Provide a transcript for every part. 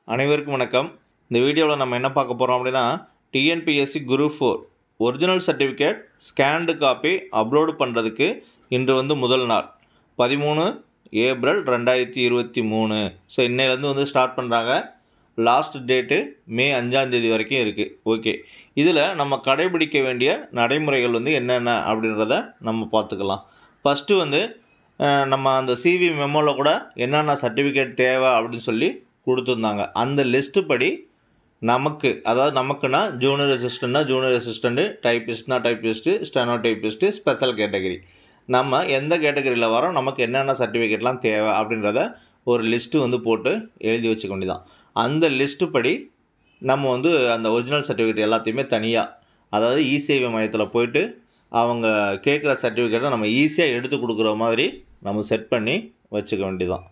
அனைவருக்கும் வணக்கம் இந்த வீடியோவில் நம்ம என்ன பார்க்க போகிறோம் அப்படின்னா TNPSC group four original certificate scanned copy upload பண்ணுறதுக்கு இன்று வந்து முதல் நாள் பதிமூணு ஏப்ரல் ரெண்டாயிரத்தி இருபத்தி மூணு ஸோ இன்னையிலேருந்து வந்து ஸ்டார்ட் பண்ணுறாங்க லாஸ்ட் டேட்டு மே அஞ்சாந்தேதி வரைக்கும் இருக்குது ஓகே இதில் நம்ம கடைபிடிக்க வேண்டிய நடைமுறைகள் வந்து என்னென்ன அப்படின்றத நம்ம பார்த்துக்கலாம் ஃபஸ்ட்டு வந்து அஹ், நம்ம அந்த சிவி மெமோவில் கூட என்னென்ன சர்டிஃபிகேட் தேவை அப்படின்னு சொல்லி கொடுத்துருந்தாங்க அந்த லிஸ்ட்டு படி நமக்கு அதாவது நமக்குன்னா ஜூனியர் அசிஸ்டண்ட்னா ஜூனியர் அசிஸ்டண்ட்டு டைப்பிஸ்ட்னா typist steno typist special category நம்ம எந்த கேட்டகரியில் வரோம் நமக்கு என்னென்ன சர்டிஃபிகேட்லாம் தேவை அப்படின்றத ஒரு லிஸ்ட்டு வந்து போட்டு எழுதி வச்சுக்க வேண்டியதான் அந்த லிஸ்ட்டு படி நம்ம வந்து அந்த ஒரிஜினல் சர்டிஃபிகேட் எல்லாத்தையுமே தனியாக அதாவது இசேவை மையத்தில் போயிட்டு அவங்க கேட்குற சர்டிஃபிகேட்டை நம்ம ஈஸியாக எடுத்து கொடுக்குற மாதிரி நம்ம செட் பண்ணி வச்சுக்க வேண்டியதான்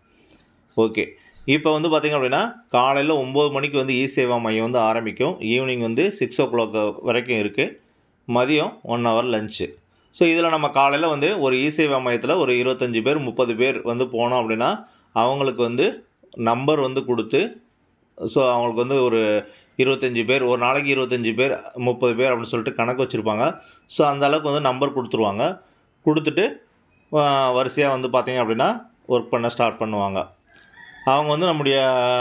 ஓகே இப்போ வந்து பார்த்திங்க அப்படின்னா காலையில் ஒம்பது மணிக்கு வந்து இ சேவா மையம் வந்து ஆரம்பிக்கும் ஈவினிங் வந்து சிக்ஸ் ஓ கிளாக் வரைக்கும் இருக்குது மதியம் ஒன் ஹவர் லஞ்சு ஸோ இதில் நம்ம காலையில் வந்து ஒரு இ சேவா மையத்தில் ஒரு இருபத்தஞ்சி பேர் முப்பது பேர் வந்து போனோம் அப்படின்னா அவங்களுக்கு வந்து நம்பர் வந்து கொடுத்து ஸோ அவங்களுக்கு வந்து ஒரு இருபத்தஞ்சி பேர் ஒரு நாளைக்கு இருபத்தஞ்சி பேர் முப்பது பேர் அப்படின்னு சொல்லிட்டு கணக்கு வச்சுருப்பாங்க ஸோ அந்த அளவுக்கு வந்து நம்பர் கொடுத்துருவாங்க கொடுத்துட்டு வரிசையாக வந்து பார்த்திங்க அப்படின்னா ஒர்க் பண்ண ஸ்டார்ட் பண்ணுவாங்க அவங்க வந்து நம்முடைய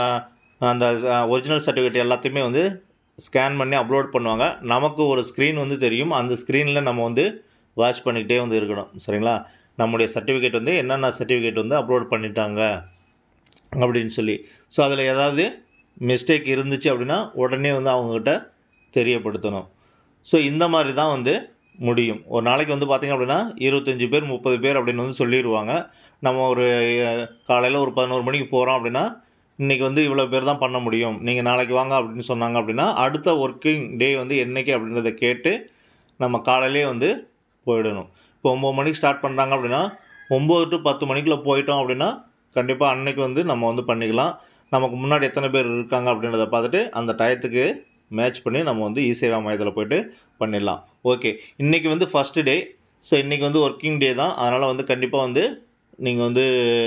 அந்த ஒரிஜினல் சர்டிஃபிகேட் எல்லாத்தையுமே வந்து ஸ்கேன் பண்ணி அப்லோட் பண்ணுவாங்க நமக்கு ஒரு ஸ்க்ரீன் வந்து தெரியும் அந்த ஸ்க்ரீனில் நம்ம வந்து வாட்ச் பண்ணிக்கிட்டே வந்து இருக்கணும் சரிங்களா நம்முடைய சர்டிஃபிகேட் வந்து என்னென்ன சர்டிஃபிகேட் வந்து அப்லோட் பண்ணிட்டாங்க அப்படின்னு சொல்லி ஸோ அதில் ஏதாவது மிஸ்டேக் இருந்துச்சு அப்படின்னா உடனே வந்து அவங்கக்கிட்ட தெரியப்படுத்தணும் ஸோ இந்த மாதிரி தான் வந்து முடியும் ஒரு நாளைக்கு வந்து பார்த்திங்க அப்படின்னா இருபத்தஞ்சி பேர் முப்பது பேர் அப்படின்னு வந்து சொல்லிடுவாங்க நம்ம ஒரு காலையில் ஒரு பதினோரு மணிக்கு போகிறோம் அப்படின்னா இன்றைக்கி வந்து இவ்வளோ பேர் தான் பண்ண முடியும் நீங்கள் நாளைக்கு வாங்க அப்படின்னு சொன்னாங்க அப்படின்னா அடுத்த ஒர்க்கிங் டே வந்து என்றைக்கு அப்படின்றத கேட்டு நம்ம காலையிலே வந்து போயிடணும் இப்போ ஒம்பது மணிக்கு ஸ்டார்ட் பண்ணுறாங்க அப்படின்னா ஒம்பது டு பத்து மணிக்குள்ளே போயிட்டோம் அப்படின்னா கண்டிப்பாக அன்னைக்கு வந்து நம்ம வந்து பண்ணிக்கலாம் நமக்கு முன்னாடி எத்தனை பேர் இருக்காங்க அப்படின்றத பார்த்துட்டு அந்த டயத்துக்கு மேட்ச் பண்ணி நம்ம வந்து இ சேவா மையத்தில் போயிட்டு பண்ணிடலாம் ஓகே இன்றைக்கி வந்து ஃபஸ்ட்டு டே ஸோ இன்றைக்கி வந்து ஒர்க்கிங் டே தான் அதனால் வந்து கண்டிப்பாக வந்து நீங்கள் வந்து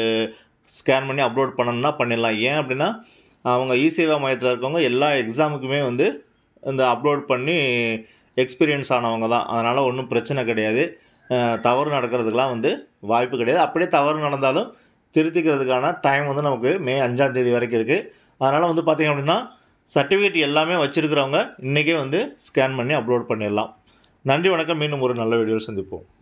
ஸ்கேன் பண்ணி அப்லோட் பண்ணணும்னா பண்ணிடலாம் ஏன் அப்படின்னா அவங்க இ சேவா மையத்தில் இருக்கவங்க எல்லா எக்ஸாமுக்குமே வந்து இந்த அப்லோட் பண்ணி எக்ஸ்பீரியன்ஸ் ஆனவங்க தான் அதனால் ஒன்றும் பிரச்சனை கிடையாது அஹ் தவறு நடக்கிறதுக்கெலாம் வந்து வாய்ப்பு கிடையாது அப்படியே தவறு நடந்தாலும் திருத்திக்கிறதுக்கான டைம் வந்து நமக்கு மே அஞ்சாம் தேதி வரைக்கும் இருக்குது அதனால் வந்து பார்த்திங்க அப்படின்னா சர்டிஃபிகேட் எல்லாமே வச்சுருக்கிறவங்க இன்றைக்கே வந்து ஸ்கேன் பண்ணி அப்லோட் பண்ணிடலாம் நன்றி வணக்கம் மீண்டும் ஒரு நல்ல வீடியோவில் சந்திப்போம்